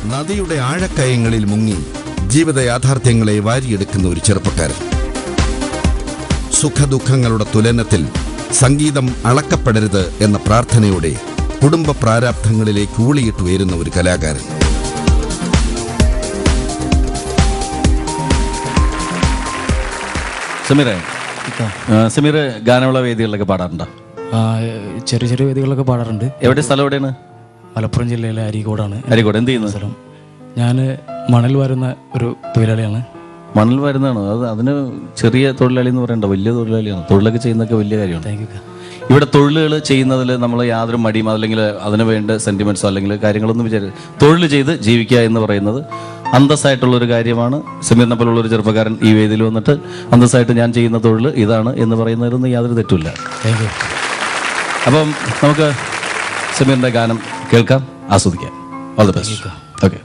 നദിയുടെ ആഴക്കയങ്ങളിൽ മുങ്ങി ജീവിത യാഥാർത്ഥ്യങ്ങളെ വാരിയെടുക്കുന്ന ഒരു ചെറുപ്പക്കാരൻ സുഖദുഃഖങ്ങളുടെ തുലനത്തിൽ സംഗീതം അളക്കപ്പെടരുത് എന്ന പ്രാർത്ഥനയോടെ കുടുംബ പ്രാരാബ്ധങ്ങളിലേക്ക് ഊളിയിട്ടുയരുന്ന ഒരു കലാകാരൻ സമീറെ ആ, സമീർ ഗാനമുള്ള വേദികളിലൊക്കെ പാടാറുണ്ടോ ആ, ചെറിയ ചെറിയ വേദികളൊക്കെ പാടാറുണ്ട് എവിടെ സ്ഥലം എവിടെയാണ് മലപ്പുറം ജില്ലയിലെ അരീക്കോടാണ് അരിക്കോട് എന്ത് ചെയ്യുന്നു സ്ഥലം ഞാൻ മണൽ വരുന്ന ഒരു തൊഴിലാളിയാണ് മണൽ വരുന്നതാണോ അത് അതിന് ചെറിയ തൊഴിലാളി എന്ന് പറയണ്ട വലിയ തൊഴിലാളിയാണ് തൊഴിലൊക്കെ ചെയ്യുന്നതൊക്കെ വലിയ കാര്യമാണ് താങ്ക് യു ഇവിടെ തൊഴിലുകൾ ചെയ്യുന്നതിൽ നമ്മൾ യാതൊരു മടിയും അല്ലെങ്കിൽ അതിന് വേണ്ട സെന്റിമെന്റ്സോ അല്ലെങ്കിൽ കാര്യങ്ങളൊന്നും വിചാരിച്ചു തൊഴിൽ ചെയ്ത് ജീവിക്കുക എന്ന് പറയുന്നത് അന്തസ്സായിട്ടുള്ള ഒരു കാര്യമാണ് സമീറിനെ പോലുള്ള ഒരു ചെറുപ്പക്കാരൻ ഈ വേദിയിൽ വന്നിട്ട് അന്തസ്സായിട്ട് ഞാൻ ചെയ്യുന്ന തൊഴിൽ ഇതാണ് എന്ന് പറയുന്നതിലൊന്നും യാതൊരു തെറ്റുമില്ല താങ്ക് യു അപ്പം നമുക്ക് സമീറിന്റെ ഗാനം കേൾക്കാം ആസ്വദിക്കാം ഓൾ ദി ബെസ്റ്റ് ഓക്കെ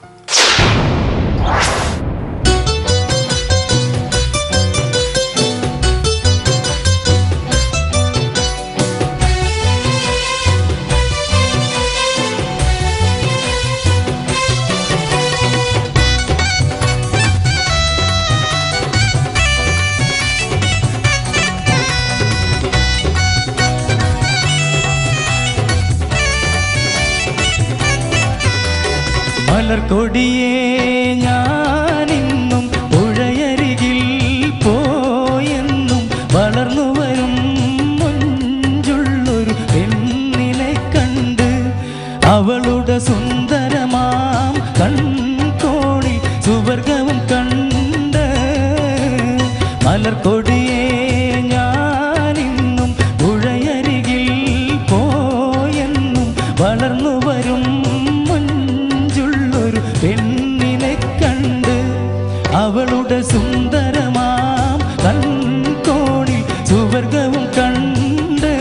മലർക്കൊടിയേ ഞാനിന്നും പുഴയരികിൽ പോയെന്നും വളർന്നു വരും മൊഞ്ചുള്ളൊരു പെണ്ണിനെ കണ്ട് അവളുടെ സുന്ദരമാം കൺകോണിൽ സുവർഗവും കണ്ട് മലർക്കൊടിയേ ഞാനിന്നും പുഴയരികിൽ പോയെന്നും വളർന്നു വരും മഞ്ചുള്ളൊരു പെണ്ണിനെ കണ്ട് അവളുടെ സുന്ദരമാം കൺകോണിൽ സുവർഗവും കണ്ട്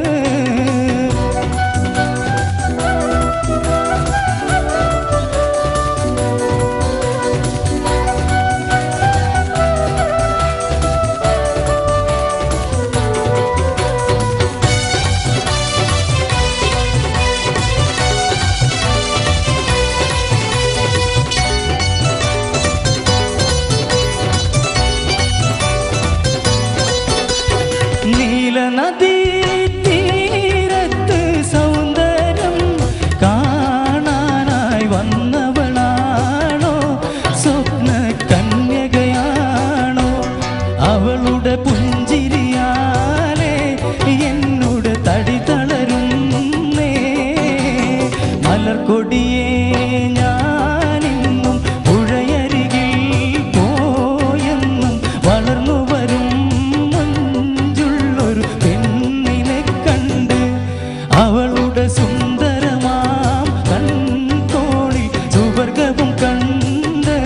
നീലനദീ തീരത്ത് സൗന്ദര്യം കാണാനായി വന്നവളാണോ സ്വപ്ന കന്യകയാണോ അവളുടെ പുഞ്ചിരിയാലെ എന്നോട് തടി തളരുന്നേ മലർക്കൊടിയേ ഞാനിന്നും പുഴയരികിൽ പോയെന്നും വളർന്നു വരും മഞ്ചുള്ളൊരു പെണ്ണിനെ കണ്ട് അവളുടെ സുന്ദരമാം കൺകോണിൽ സുവർഗവും കണ്ട്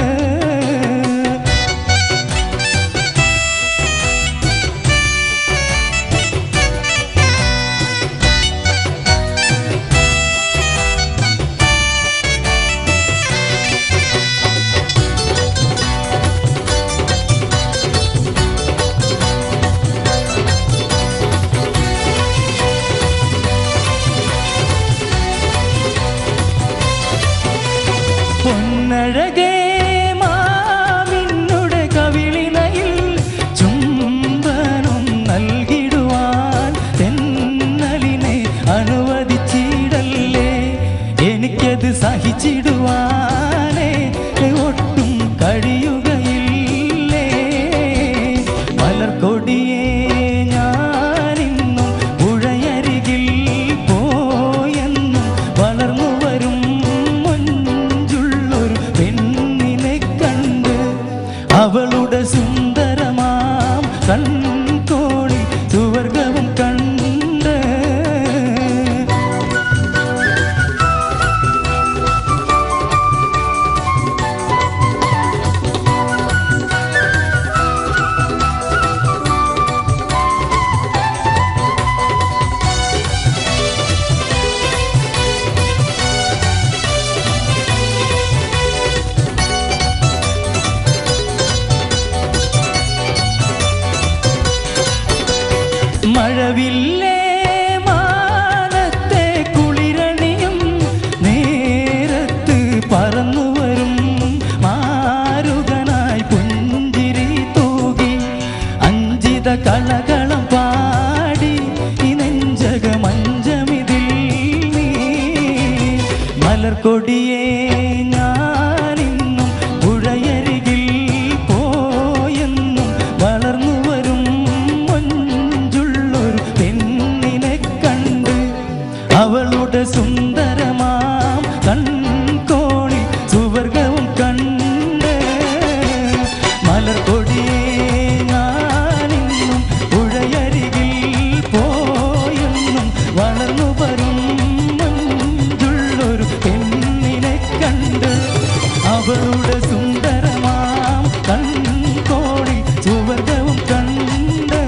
മലർക്കൊടിയേ ഞാനിന്നും പുഴയരികിൽ പോയെന്നും വളർന്നു വരും മൊഞ്ചുള്ളൊരു പെണ്ണിനെ കണ്ട് അവളുടെ സുന്ദരമാം കൺകോണിൽ സുവർഗവും കണ്ട് മലർക്കൊടിയേ ഞാനിന്നും പുഴയരികിൽ പോയെന്നും വളർന്നു വരും മഞ്ചുള്ളൊരു പെണ്ണിനെ കണ്ട് അവളുടെ സുന്ദരമാം കൺകോണിൽ സുവർഗവും കണ്ട്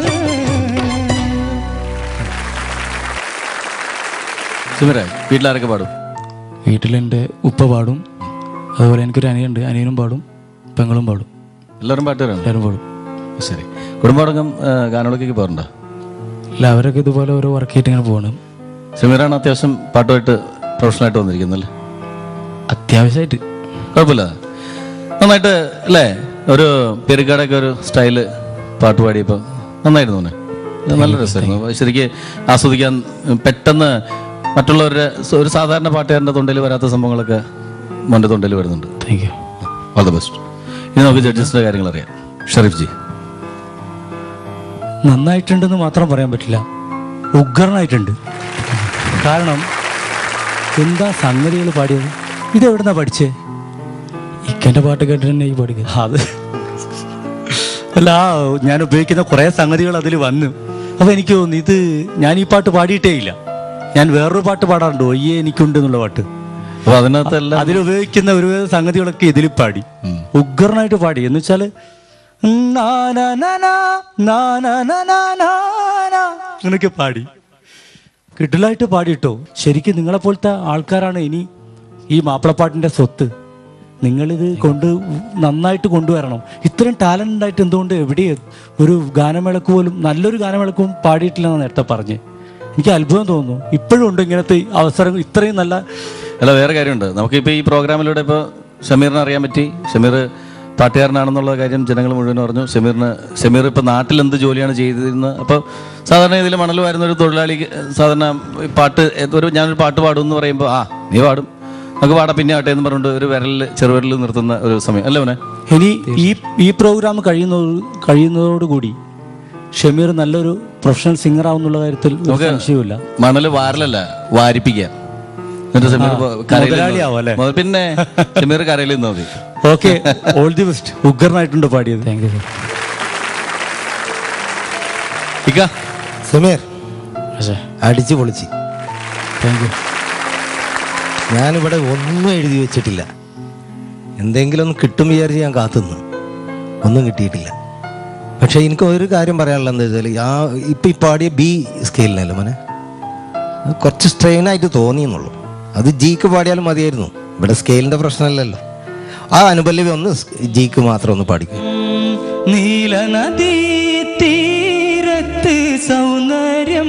സുമിറെ വീട്ടിലാരൊക്കെ പാടും വീട്ടിലെൻ്റെ ഉപ്പ പാടും അതുപോലെ എനിക്കൊരു അനിയുണ്ട് അനിയനും പാടും പെങ്ങളും പാടും എല്ലാവരും പാട്ടുകാരാണ് എല്ലാവരും പാടും ശരി കുടുംബാടക്കം ഗാനോളൊക്കെ പോകാറുണ്ടോ അല്ല അവരൊക്കെ ഇതുപോലെ ഓരോ വർക്ക് ആയിട്ട് ഇങ്ങനെ പോകണം സമീറാണ് അത്യാവശ്യം പാട്ടുമായിട്ട് പ്രൊഫഷണലായിട്ട് വന്നിരിക്കുന്നല്ലേ അത്യാവശ്യമായിട്ട് കുഴപ്പമില്ല നന്നായിട്ട് അല്ലേ ഒരു പെരുക്കാടൊക്കെ ഒരു സ്റ്റൈല് പാട്ട് പാടിയപ്പോൾ നന്നായിരുന്നു മോനെ ഇത് നല്ല രസമായിരുന്നു ശരിക്ക് ആസ്വദിക്കാൻ പെട്ടെന്ന് മറ്റുള്ളവരുടെ സ- ഒരു സാധാരണ പാട്ടുകാരൻ്റെ തൊണ്ടയിൽ വരാത്ത സംഭവങ്ങളൊക്കെ മോൻ്റെ തൊണ്ടയിൽ വരുന്നുണ്ട് thank you all the best ഇനി നമുക്ക് ജഡ്ജസിൻ്റെ കാര്യങ്ങൾ അറിയാം ഷെറീഫ് ജി നന്നായിട്ടുണ്ടെന്ന് മാത്രം പറയാൻ പറ്റില്ല ഉഗ്രനായിട്ടുണ്ട് കാരണം എന്താ സംഗതികൾ പാടിയത് ഇത് എവിടുന്നാ പഠിച്ചേ ഇക്കൻ്റെ പാട്ട് കേട്ടിട്ട് തന്നെ ഈ പാടിക്കുക അത് അല്ല ആ, ഞാൻ ഉപയോഗിക്കുന്ന കുറേ സംഗതികൾ അതിൽ വന്നു അപ്പോൾ എനിക്ക് തോന്നി ഇത് ഞാൻ ഈ പാട്ട് പാടിയിട്ടേ ഇല്ല ഞാൻ വേറൊരു പാട്ട് പാടാറുണ്ട് ഒയ്യേ എനിക്കുണ്ട് എന്നുള്ള പാട്ട് അപ്പോൾ അതിനകത്തെല്ലാം അതിൽ ഉപയോഗിക്കുന്ന ഒരു സംഗതികളൊക്കെ ഇതിൽ പാടി ഉഗ്രനായിട്ട് പാടി എന്ന് വെച്ചാല് അങ്ങനെയൊക്കെ പാടി കിട്ടലായിട്ട് പാടിട്ടോ ശരിക്കും നിങ്ങളെപ്പോലത്തെ ആൾക്കാരാണ് ഇനി ഈ മാപ്പിളപ്പാട്ടിന്റെ സ്വത്ത് നിങ്ങളിത് കൊണ്ട് നന്നായിട്ട് കൊണ്ടുവരണം ഇത്രയും ടാലന്റ് ഉണ്ടായിട്ട് എന്തുകൊണ്ട് എവിടെ ഒരു ഗാനമേളക്ക് പോലും നല്ലൊരു ഗാനമേളക്കും പാടിയിട്ടില്ലെന്ന് നേരത്തെ പറഞ്ഞ് എനിക്ക് അത്ഭുതം തോന്നുന്നു ഇപ്പോഴും ഉണ്ട് ഇങ്ങനത്തെ അവസരങ്ങൾ ഇത്രയും നല്ല അല്ല വേറെ കാര്യമുണ്ട് നമുക്കിപ്പോൾ ഈ പ്രോഗ്രാമിലൂടെ ഇപ്പോൾ ഷമീറിനെ അറിയാൻ പറ്റി ഷമീർ പാട്ടുകാരനാണെന്നുള്ള കാര്യം ജനങ്ങൾ മുഴുവൻ പറഞ്ഞു ഷമീറിന് ഷമീർ ഇപ്പോൾ നാട്ടിൽ എന്ത് ജോലിയാണ് ചെയ്തിരുന്നത് അപ്പോൾ സാധാരണ ഇതിൽ മണൽ വരുന്ന ഒരു തൊഴിലാളി സാധാരണ ഈ പാട്ട് ഒരു ഞാനൊരു പാട്ട് പാടും എന്ന് പറയുമ്പോൾ ആ നീ പാടും നമുക്ക് പാടാം പിന്നെ ആട്ടെ എന്ന് പറഞ്ഞുകൊണ്ട് ഒരു വിരലിൽ ചെറുവിരലിൽ നിർത്തുന്ന ഒരു സമയം അല്ലേ മോനെ ഇനി ഈ ഈ പ്രോഗ്രാം കഴിയുന്നത് കഴിയുന്നതോടുകൂടി ഷമീർ നല്ലൊരു പ്രൊഫഷണൽ സിംഗർ ആവുന്നുള്ള കാര്യത്തിൽ ഒരു സംശയവുമില്ല മണൽ വാരലല്ല വാരിപ്പിക്കുക എന്നിട്ട് ഷമീർ ഇപ്പൊ കരയിൽ നിന്ന് മുതലാളിയാവും അല്ലേ? മുതൽ- പിന്നെ ഷമീർ കരയിൽ നിന്ന് മതി ഓക്കെ ഓൾ ദി ബെസ്റ്റ് ഉഗ്രനായിട്ടുണ്ട് പാടിയത് താങ്ക് യു ഇക്ക സമീർ പക്ഷേ അടിച്ചു പൊളിച്ച് താങ്ക് യു ഞാനിവിടെ ഒന്നും എഴുതി വെച്ചിട്ടില്ല എന്തെങ്കിലും ഒന്ന് കിട്ടും വിചാരിച്ച് ഞാൻ കാത്തുനിന്നു ഒന്നും കിട്ടിയിട്ടില്ല പക്ഷെ എനിക്ക് ഒരു കാര്യം പറയാനുള്ളത് എന്താ വെച്ചാൽ ആ ഇപ്പം ഈ പാടിയ ബി സ്കെയിലിനല്ലോ മോനെ അത് കുറച്ച് സ്ട്രെയിൻ ആയിട്ട് തോന്നിയെന്നുള്ളൂ അത് ജിക്ക് പാടിയാലും മതിയായിരുന്നു ഇവിടെ സ്കെയിലിൻ്റെ പ്രശ്നമല്ലല്ലോ ആ അനുപല്ലവി ഒന്ന് ജിക്ക് മാത്രം ഒന്ന് പാടിക്കും നീലനദീ തീരത്ത് സൗന്ദര്യം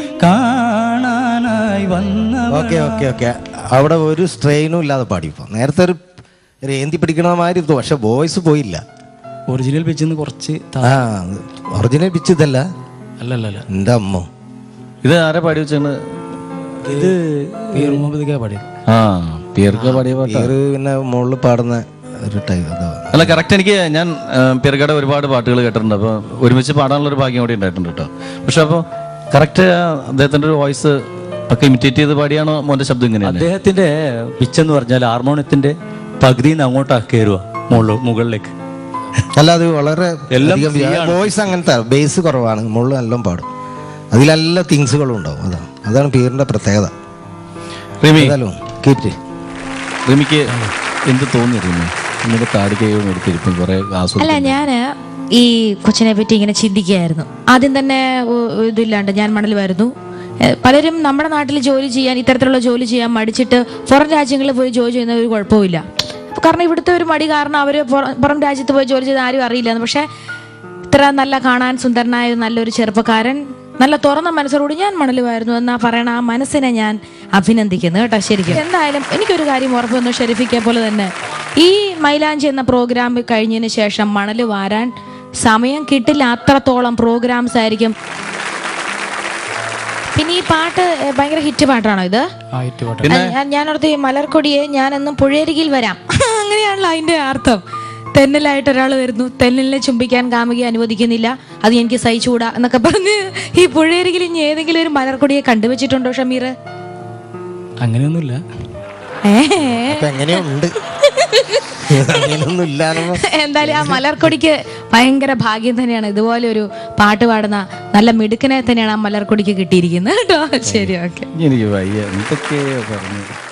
കാണാനായി വന്ന ഓക്കെ ഓക്കെ ഓക്കെ അവിടെ ഒരു സ്ട്രെയിനും ഇല്ലാതെ പാടിപ്പോ നേരത്തെ ഒരു ഒരു ഏന്തി പിടിക്കണ മാതിരി തോന്നി. പക്ഷെ വോയിസ് പോയില്ല ഒറിജിനൽ പിച്ചിൽ നിന്ന് കുറച്ച് താ- ആ ഒറിജിനൽ പിച്ച് ഇതല്ല അല്ല അല്ല അല്ല എൻ്റെ അമ്മ ഇത് ആരെ പാടി വെച്ചാണ് ഇത് പീർ മുഹമ്മദ് പാടിയത് ആ പിയർക്ക പാടിയ പാട്ട് പേര് പിന്നെ മുകളിൽ പാടുന്ന ഒരു ടൈപ്പ് അതാ അല്ല കറക്റ്റ് എനിക്ക് ഞാൻ പിറകയുടെ ഒരുപാട് പാട്ടുകൾ കേട്ടിട്ടുണ്ട് അപ്പോൾ ഒരുമിച്ച് പാടാനുള്ള ഒരു ഭാഗ്യം കൂടി ഉണ്ടായിട്ടുണ്ട് കേട്ടോ പക്ഷെ അപ്പോൾ കറക്റ്റ് അദ്ദേഹത്തിന്റെ ഒരു വോയിസ് ഒക്കെ ഇമിറ്റേറ്റ് ചെയ്ത് പാടിയാണോ മോന്റെ ശബ്ദം ഇങ്ങനെയാണ് അദ്ദേഹത്തിന്റെ പിച്ച് എന്ന് പറഞ്ഞാൽ ഹാർമോണിയത്തിന്റെ പകുതിയിൽ നിന്ന് അങ്ങോട്ടാ കയറുക മുകളിൽ മുകളിലേക്ക് അല്ല അത് വളരെ എല്ലാം free ആണ്. വോയിസ് അങ്ങനത്തെ ബേസ് കുറവാണ് മുകളിൽ എല്ലാം പാടും അതിലെല്ലാ തിങ്സുകളും ഉണ്ടാവും അതാണ് അതാണ് പേരിന്റെ പ്രത്യേകത റിമി ഏതായാലും കീറ്റ് റിമിക്ക് എന്ത് തോന്നി റിമി ഇങ്ങനെ താടിക്കൈയും എടുത്തിരിപ്പം കുറെ അല്ല ആസ്വദിക്കും ഞാൻ ഈ കൊച്ചിനെ പറ്റി ഇങ്ങനെ ചിന്തിക്കുകയായിരുന്നു ആദ്യം തന്നെ ഒ- ഇതില്ലാണ്ട് ഞാൻ മണൽ വരുന്നു ഏഹ് പലരും നമ്മുടെ നാട്ടിൽ ജോലി ചെയ്യാൻ ഇത്തരത്തിലുള്ള ജോലി ചെയ്യാൻ മടിച്ചിട്ട് പുറം രാജ്യങ്ങളിൽ പോയി ജോലി ചെയ്യുന്ന ഒരു കുഴപ്പമില്ല കാരണം ഇവിടുത്തെ ഒരു മടി കാരണം അവർ പുറം രാജ്യത്ത് പോയി ജോലി ചെയ്ത് ആരും അറിയില്ല പക്ഷേ ഇത്ര നല്ല കാണാൻ സുന്ദരനായ ഒരു നല്ലൊരു ചെറുപ്പക്കാരൻ നല്ല തുറന്ന മനസ്സോടുകൂടി ഞാൻ മണലുമായിരുന്നു എന്നാ പറയണ ആ മനസ്സിനെ ഞാൻ അഭിനന്ദിക്കുന്നു കേട്ടോ ശരിക്കും എന്തായാലും എനിക്കൊരു കാര്യം ഉറപ്പ് വന്നു ഷെരീഫിക്കെ പോലെ തന്നെ ഈ മൈലാഞ്ചി എന്ന പ്രോഗ്രാം കഴിഞ്ഞതിന് ശേഷം മണൽ വാരാൻ സമയം കിട്ടില്ല അത്രത്തോളം പ്രോഗ്രാംസ് ആയിരിക്കും പിന്നെ ഈ പാട്ട് ഏ, ഭയങ്കര ഹിറ്റ് പാട്ടാണോ ഇത് ആയിട്ട് പാട്ട് പിന്നെ ഞാൻ- ഞാനോർത്ത് ഈ മലർക്കൊടിയെ ഞാൻ എന്നും പുഴയരികിൽ വരാം അങ്ങനെയാണല്ലോ അതിന്റെ അർത്ഥം തെന്നലായിട്ട് ഒരാൾ വരുന്നു തെന്നലിനെ ചുംബിക്കാൻ കാമുകി അനുവദിക്കുന്നില്ല അത് എനിക്ക് സഹിച്ചുകൂടാ എന്നൊക്കെ പറഞ്ഞ് ഈ പുഴയരികിൽ ഇനി ഏതെങ്കിലും ഒരു മലർക്കൊടിയെ കണ്ടുവച്ചിട്ടുണ്ടോ ഷമീർ അങ്ങനെയൊന്നുമില്ല ഏ അപ്പൊ എങ്ങനെയുണ്ട് അങ്ങനെയൊന്നും ഇല്ലാന്ന് എന്തായാലും ആ മലർക്കൊടിക്ക് ഭയങ്കര ഭാഗ്യം തന്നെയാണ് ഇതുപോലെ ഒരു പാട്ട് പാടുന്ന നല്ല മിടുക്കനെ തന്നെയാണ് ആ മലർക്കൊടിക്ക് കിട്ടിയിരിക്കുന്നത് കേട്ടോ ശരി ഓക്കെ എനിക്ക് വയ്യ എന്തൊക്കെയോ പറഞ്ഞു